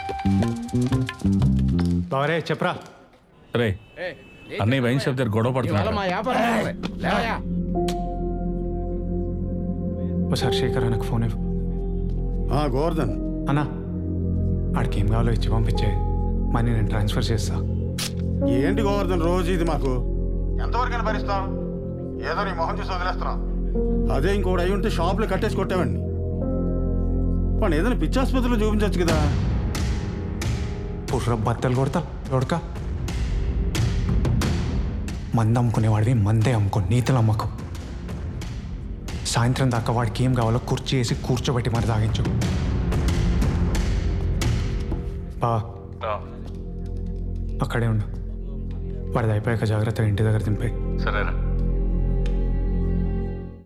బావరే చెప్పరా రే అన్నయ్య wine shop దగ్గర గొడవ పడుతున్నాడు మా వ్యాపారం కావాలి. లేవయ్యా. ఒకసారి శేఖర్ నాకు ఫోన్ ఇవ్వు ఆ, గోవర్ధన్ అన్నా ఆడికి ఏం కావాలో ఇచ్చి పంపించే మనీ నేను ట్రాన్స్ఫర్ చేస్తా ఏంటి గోవర్ధన్ రోజు ఇది మాకు ఎంతవరకైనా భరిస్తాం ఏదో నీ మొహం చూసి వదిలేస్తున్నాం అదే ఇంకోటి అయి ఉంటే షాప్లో కట్టేసి కొట్టావండి వాడిని ఏదైనా పిచ్చాసుపత్రిలో చూపించవచ్చు కదా పుర్ర బద్దలు కొడతా కొడక మంద అమ్ముకునేవాడివి మందే అమ్ముకో నీతలు అమ్మకు సాయంత్రం దాకా వాడికి ఏం కావాలో కుర్చీ వేసి కూర్చోబెట్టి మరి తాగించు బా అక్కడే ఉండు వాడిది అయిపోయాక జాగ్రత్తగా ఇంటి దగ్గర దింపే సరేరా